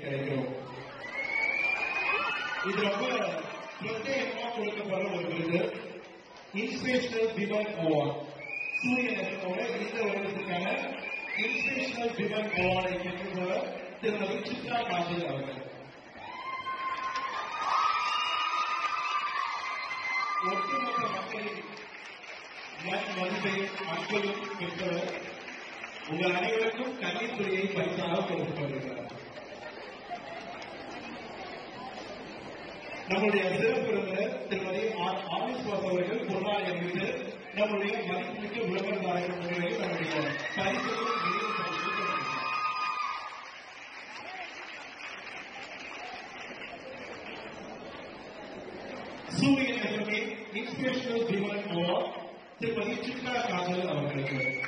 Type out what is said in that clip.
கிடைக்கிறோம் இது ரொம்ப பிரத்யேகமா கொடுக்கப்படுற ஒரு விருது இன்ஸ்பிரேஷனல் விமன் அவார்ட் சூரியன் எஃப்எம்மோட இந்த வருடத்துக்கான இன்ஸ்பிரேஷனல் விமன் அவார்டை பெற்றுள்ளவர் திருமதி சித்ரா காந்தல் அவர்கள் ஒட்டுமொத்த மக்களின் மண் மதிப்பையும் அன்பையும் பெற்றவர் உங்கள் அனைவருக்கும் கல்வித்துறையை பரிசாக கொடுக்கப்படுகிறார் நம்முடைய சிறப்பு விருந்தினர் திருமதி ஆர் ஆமிஸ்வாஸ் அவர்கள் பொருளாதார அறிவித்து நம்முடைய மதிப்புமிக்க விளம்பரதாரர்கள் முன்னிலையில் நம்முடைய பரிசுகளை நிறைவு பரிசு கொடுக்கிறார். சூரியன் எஃப்எம்ஏ இன்ஸ்பிரேஷனல் விமன் அவார்ட் திருமதி சித்ரா காஜல் அவர்களுக்கு